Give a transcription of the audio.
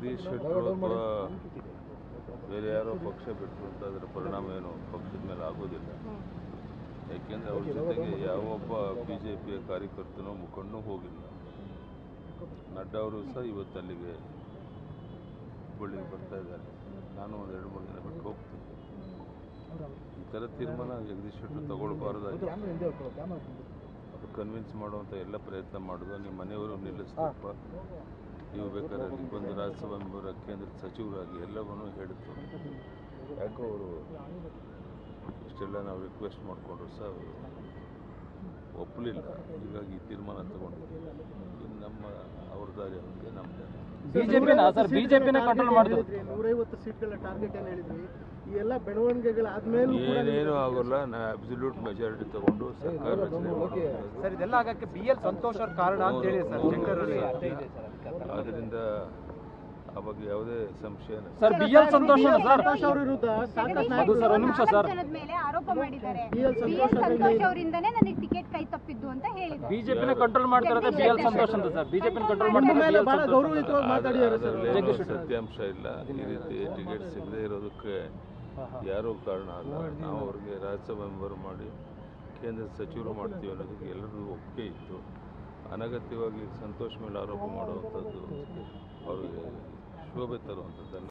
ಜಗದೀಶ್ ಶೆಟ್ಟರು ಅಥವಾ ಬೇರೆ ಯಾರೋ ಪಕ್ಷ ಬಿಟ್ಟರು ಅಂತ ಅದರ ಪರಿಣಾಮ ಏನು ಪಕ್ಷದ ಮೇಲೆ ಆಗೋದಿಲ್ಲ ಯಾಕೆಂದರೆ ಅವ್ರ ಜೊತೆಗೆ ಯಾವೊಬ್ಬ ಬಿ ಜೆ ಪಿಯ ಕಾರ್ಯಕರ್ತನೋ ಮುಖಂಡನೂ ಹೋಗಿಲ್ಲ ನಡ್ಡಾ ಅವರು ಸಹ ಇವತ್ತು ಅಲ್ಲಿಗೆ ಹುಬ್ಬಳ್ಳಿಗೆ ಬರ್ತಾ ಇದ್ದಾರೆ ನಾನು ಒಂದು ಎರಡು ಮೂರು ದಿನ ಬಿಟ್ಟು ಹೋಗ್ತೀನಿ ಈ ಥರ ತೀರ್ಮಾನ ಜಗದೀಶ್ ಶೆಟ್ಟರು ತಗೊಳ್ಬಾರ್ದಾಗಿ ಅದು ಕನ್ವಿನ್ಸ್ ಮಾಡುವಂಥ ಎಲ್ಲ ಪ್ರಯತ್ನ ಮಾಡೋದು ನಿಮ್ಮ ಮನೆಯವರು ನಿಲ್ಲಿಸ್ಬೇಕಪ್ಪ ನೀವು ಬೇಕಾದ್ರೆ ಅಲ್ಲಿ ಬಂದು ರಾಜ್ಯಸಭಾ ಮೆಂಬರ್ ಕೇಂದ್ರದ ಸಚಿವರಾಗಿ ಎಲ್ಲವನ್ನೂ ಹೇಳಿದ್ರು ಯಾಕೋ ಅವರು ಇಷ್ಟೆಲ್ಲ ನಾವು ರಿಕ್ವೆಸ್ಟ್ ಮಾಡಿಕೊಂಡ್ರು ಸಹ ಅವರು ಒಪ್ಪಲಿಲ್ಲ ಹೀಗಾಗಿ ಈ ತೀರ್ಮಾನ ತಗೊಂಡಿದ್ದೀವಿ ಇನ್ನು ನಮ್ಮ ಅವ್ರ ದಾರಿ ಅವ್ರಿಗೆ ನಮ್ಮ ದಾರಿ ಬಿಜೆಪಿನ ಸರ್ ಬಿಜೆಪಿನ ಕಂಟ್ರೋಲ್ ಮಾಡಿದ್ರು ನೂರೈವತ್ತು ಸೀಟ್ಗಳ ಟಾರ್ಗೆಟ್ ಏನು ಹೇಳಿದ್ವಿ ಈ ಎಲ್ಲ ಬೆಳವಣಿಗೆಗಳಾದ್ಮೇಲೂ ಕೂಡ ಏನೇನೂ ಆಗೋಲ್ಲ ನಾವು ಅಬ್ಸಲ್ಯೂಟ್ ಮೆಜಾರಿಟಿ ತಗೊಂಡು ಸರ್ಕಾರ ರಚನೆ ಮಾಡೋದು ಸರ್ ಇದೆಲ್ಲ ಆಗಕ್ಕೆ ಬಿ ಎಲ್ ಸಂತೋಷ್ ಅವ್ರ ಕಾರಣ ಅಂತ ಹೇಳಿ ಸರ್ ಶಂಕರ್ ಆದ್ದರಿಂದ ಆ ಬಗ್ಗೆ ಯಾವುದೇ ಸಂಶಯ ಇಲ್ಲ. Sir B L Santhosh sir Santhosh ಅವ್ರ ವಿರುದ್ಧ ಸಾಕಷ್ಟು ಅದು ಸರ್ ಒಂದ್ ನಿಮಿಷ ಸರ್ ಜನದ ಮೇಲೆ ಆರೋಪ ಮಾಡಿದ್ದಾರೆ B L B L Santhosh ಅವರಿಂದನೇ ನನಗೆ ಟಿಕೆಟ್ ಕೈ ತಪ್ಪಿದ್ದು ಅಂತ ಹೇಳಿದ್ದಾರೆ ಬಿಜೆಪಿನ ಕಂಟ್ರೋಲ್ ಮಾಡ್ತಿರೋದೇ ಬಿ ಎಲ್ ಸಂತೋಷ್ ಅಂತ ಸರ್ ಬಿಜೆಪಿನ ಕಂಟ್ರೋಲ್ ನಿಮ್ಮ ಮಾಡ್ತಾರೆ ಮೇಲೆ ಬಹಳ ಗೌರವಯುತವಾಗಿ ಮಾತಾಡಿದ್ದಾರೆ ಸರ್ ಅದರಲ್ಲೇನೂ ಸತ್ಯಾಂಶ ಇಲ್ಲ ಈ ರೀತಿ ಟಿಕೆಟ್ ಸಿಗದೇ ಇರೋದಕ್ಕೆ ಯಾರೂ ಕಾರಣ ಅಲ್ಲ ನಾವು ಅವ್ರಿಗೆ ರಾಜ್ಯಸಭಾ ಮೆಂಬರ್ ಮಾಡಿ ಕೇಂದ್ರ ಸಚಿವರು ಮಾಡ್ತೀವಿ ಅನ್ನೋದಕ್ಕೆ ಎಲ್ಲರಿಗೂ ಒಪ್ಪಿಗೆ ಇತ್ತು ಅನಗತ್ಯವಾಗಿ ಸಂತೋಷ್ ಮೇಲೆ ಆರೋಪ ಮಾಡುವಂಥದ್ದು ಅವರಿಗೆ ಶೋಭೆ ತರುವಂಥದ್ದಲ್ಲ